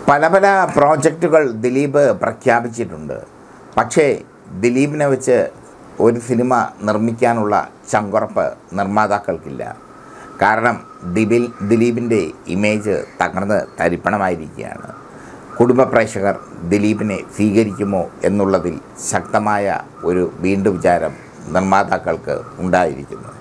പല പല പ്രോജക്റ്റുകൾ ദിലീപ് പ്രഖ്യാപിച്ചിട്ടുണ്ട് പക്ഷേ ദിലീപിനെ വെച്ച് ഒരു സിനിമ നിർമ്മിക്കാനുള്ള ചങ്കുറപ്പ് നിർമ്മാതാക്കൾക്കില്ല കാരണം ദിബിൽ ദിലീപിൻ്റെ ഇമേജ് തകർന്ന് തരിപ്പണമായിരിക്കുകയാണ് കുടുംബ പ്രേക്ഷകർ ദിലീപിനെ സ്വീകരിക്കുമോ എന്നുള്ളതിൽ ശക്തമായ ഒരു വീണ്ടും വിചാരം നിർമ്മാതാക്കൾക്ക് ഉണ്ടായിരിക്കുന്നു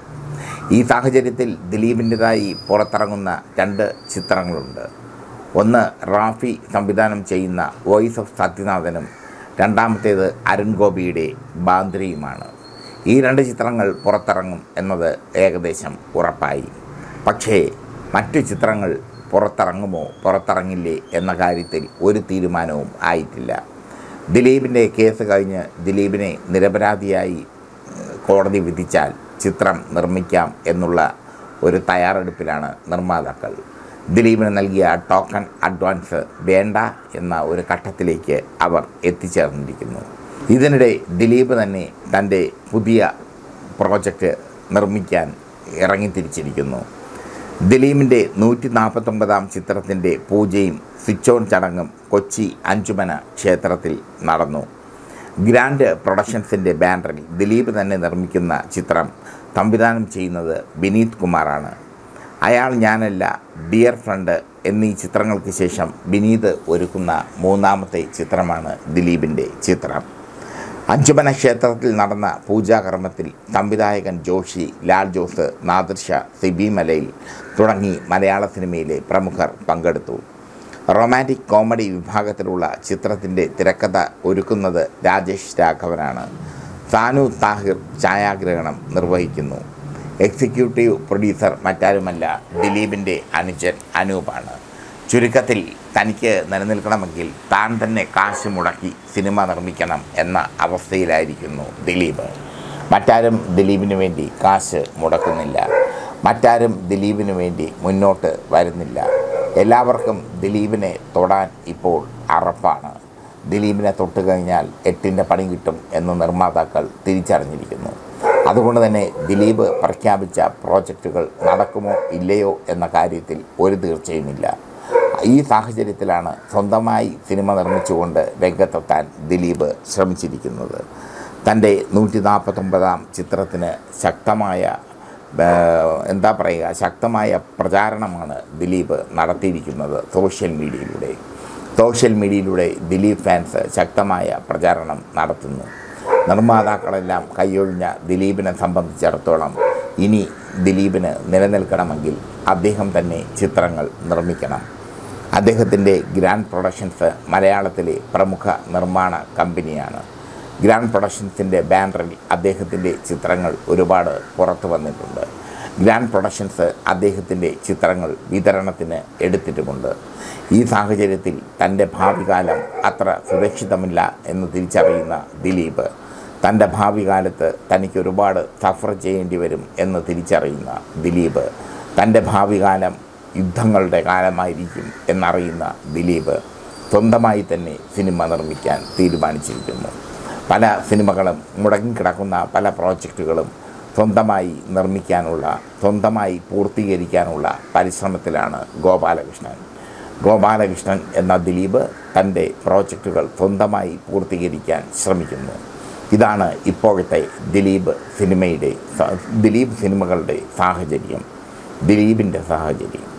ഈ സാഹചര്യത്തിൽ ദിലീപിൻ്റെതായി പുറത്തിറങ്ങുന്ന രണ്ട് ചിത്രങ്ങളുണ്ട് ഒന്ന് റാഫി സംവിധാനം ചെയ്യുന്ന വോയിസ് ഓഫ് സത്യനാഥനും രണ്ടാമത്തേത് അരുൺ ഗോപിയുടെ ബാന്ദ്രയുമാണ് ഈ രണ്ട് ചിത്രങ്ങൾ പുറത്തിറങ്ങും എന്നത് ഏകദേശം ഉറപ്പായി പക്ഷേ മറ്റു ചിത്രങ്ങൾ പുറത്തിറങ്ങുമോ പുറത്തിറങ്ങില്ലേ എന്ന കാര്യത്തിൽ ഒരു തീരുമാനവും ആയിട്ടില്ല ദിലീപിൻ്റെ കേസ് കഴിഞ്ഞ് ദിലീപിനെ നിരപരാധിയായി ഏഹ്, കോടതി വിധിച്ചാൽ ചിത്രം നിർമ്മിക്കാം എന്നുള്ള ഒരു തയ്യാറെടുപ്പിലാണ് നിർമ്മാതാക്കൾ ദിലീപിന് നൽകിയ ടോക്കൺ അഡ്വാൻസ് വേണ്ട എന്ന ഒരു ഘട്ടത്തിലേക്ക് അവർ എത്തിച്ചേർന്നിരിക്കുന്നു ഇതിനിടെ ദിലീപ് തന്നെ തൻ്റെ പുതിയ പ്രോജക്റ്റ് നിർമ്മിക്കാൻ ഇറങ്ങിത്തിരിച്ചിരിക്കുന്നു ദിലീപിൻ്റെ നൂറ്റി നാൽപ്പത്തൊമ്പതാം ചിത്രത്തിൻ്റെ പൂജയും സ്വിച്ച് ഓൺ ചടങ്ങും കൊച്ചി അഞ്ചുമന ക്ഷേത്രത്തിൽ നടന്നു ഗ്രാൻഡ് പ്രൊഡക്ഷൻസിൻ്റെ ബാനറിൽ ദിലീപ് തന്നെ നിർമ്മിക്കുന്ന ചിത്രം സംവിധാനം ചെയ്യുന്നത് വിനീത് കുമാറാണ് അയാൾ ഞാനല്ല ഡിയർ ഫ്രണ്ട് എന്നീ ചിത്രങ്ങൾക്ക് ശേഷം വിനീത് ഒരുക്കുന്ന മൂന്നാമത്തെ ചിത്രമാണ് ദിലീപിൻ്റെ ചിത്രം അഞ്ചുമന ക്ഷേത്രത്തിൽ നടന്ന പൂജാകർമ്മത്തിൽ സംവിധായകൻ ജോഷി ലാൽ ജോസ് നാദിർഷ സിബി മലയിൽ തുടങ്ങി മലയാള സിനിമയിലെ പ്രമുഖർ പങ്കെടുത്തു റൊമാൻറ്റിക് കോമഡി വിഭാഗത്തിലുള്ള ചിത്രത്തിൻ്റെ തിരക്കഥ ഒരുക്കുന്നത് രാജേഷ് രാഘവനാണ് സാനു താഹിർ ഛായാഗ്രഹണം നിർവഹിക്കുന്നു എക്സിക്യൂട്ടീവ് പ്രൊഡ്യൂസർ മറ്റാരുമല്ല ദിലീപിൻ്റെ അനുജൻ അനൂപാണ് ചുരുക്കത്തിൽ തനിക്ക് നിലനിൽക്കണമെങ്കിൽ താൻ തന്നെ കാശ് മുടക്കി സിനിമ നിർമ്മിക്കണം എന്ന അവസ്ഥയിലായിരിക്കുന്നു ദിലീപ് മറ്റാരും ദിലീപിന് വേണ്ടി കാശ് മുടക്കുന്നില്ല മറ്റാരും ദിലീപിന് വേണ്ടി മുന്നോട്ട് വരുന്നില്ല എല്ലാവർക്കും ദിലീപിനെ തൊടാൻ ഇപ്പോൾ അറപ്പാണ് ദിലീപിനെ തൊട്ട് കഴിഞ്ഞാൽ എട്ടിൻ്റെ പണി കിട്ടും എന്ന് നിർമ്മാതാക്കൾ തിരിച്ചറിഞ്ഞിരിക്കുന്നു അതുകൊണ്ട് തന്നെ ദിലീപ് പ്രഖ്യാപിച്ച പ്രോജക്റ്റുകൾ നടക്കുമോ ഇല്ലയോ എന്ന കാര്യത്തിൽ ഒരു തീർച്ചയുമില്ല ഈ സാഹചര്യത്തിലാണ് സ്വന്തമായി സിനിമ നിർമ്മിച്ചുകൊണ്ട് രംഗത്തെത്താൻ ദിലീപ് ശ്രമിച്ചിരിക്കുന്നത് തൻ്റെ നൂറ്റി നാൽപ്പത്തൊമ്പതാം ചിത്രത്തിന് ശക്തമായ ഏഹ്, എന്താ പറയുക ശക്തമായ പ്രചാരണമാണ് ദിലീപ് നടത്തിയിരിക്കുന്നത് സോഷ്യൽ മീഡിയയിലൂടെ സോഷ്യൽ മീഡിയയിലൂടെ ദിലീപ് ഫാൻസ് ശക്തമായ പ്രചാരണം നടത്തുന്നു നിർമ്മാതാക്കളെല്ലാം കൈയൊഴിഞ്ഞ ദിലീപിനെ സംബന്ധിച്ചിടത്തോളം ഇനി ദിലീപിന് നിലനിൽക്കണമെങ്കിൽ അദ്ദേഹം തന്നെ ചിത്രങ്ങൾ നിർമ്മിക്കണം അദ്ദേഹത്തിൻ്റെ ഗ്രാൻഡ് പ്രൊഡക്ഷൻസ് മലയാളത്തിലെ പ്രമുഖ നിർമ്മാണ കമ്പനിയാണ് ഗ്രാൻഡ് പ്രൊഡക്ഷൻസിൻ്റെ ബാനറിൽ അദ്ദേഹത്തിൻ്റെ ചിത്രങ്ങൾ ഒരുപാട് പുറത്തു വന്നിട്ടുണ്ട് ഗ്രാൻഡ് പ്രൊഡക്ഷൻസ് അദ്ദേഹത്തിൻ്റെ ചിത്രങ്ങൾ വിതരണത്തിന് എടുത്തിട്ടുമുണ്ട് ഈ സാഹചര്യത്തിൽ തൻ്റെ ഭാവി കാലം അത്ര സുരക്ഷിതമില്ല എന്ന് തിരിച്ചറിയുന്ന ദിലീപ് തൻ്റെ ഭാവി കാലത്ത് തനിക്ക് ഒരുപാട് സഫർ ചെയ്യേണ്ടി വരും എന്ന് തിരിച്ചറിയുന്ന ദിലീപ് തൻ്റെ ഭാവി കാലം യുദ്ധങ്ങളുടെ കാലമായിരിക്കും എന്നറിയുന്ന ദിലീപ് സ്വന്തമായി തന്നെ സിനിമ നിർമ്മിക്കാൻ തീരുമാനിച്ചിരിക്കുന്നു പല സിനിമകളും മുടങ്ങിക്കിടക്കുന്ന പല പ്രോജക്റ്റുകളും സ്വന്തമായി നിർമ്മിക്കാനുള്ള സ്വന്തമായി പൂർത്തീകരിക്കാനുള്ള പരിശ്രമത്തിലാണ് ഗോപാലകൃഷ്ണൻ ഗോപാലകൃഷ്ണൻ എന്ന ദിലീപ് തൻ്റെ പ്രോജക്റ്റുകൾ സ്വന്തമായി പൂർത്തീകരിക്കാൻ ശ്രമിക്കുന്നു ഇതാണ് ഇപ്പോഴത്തെ ദിലീപ് സിനിമയുടെ സ- ദിലീപ് സിനിമകളുടെ സാഹചര്യം ദിലീപിൻ്റെ സാഹചര്യം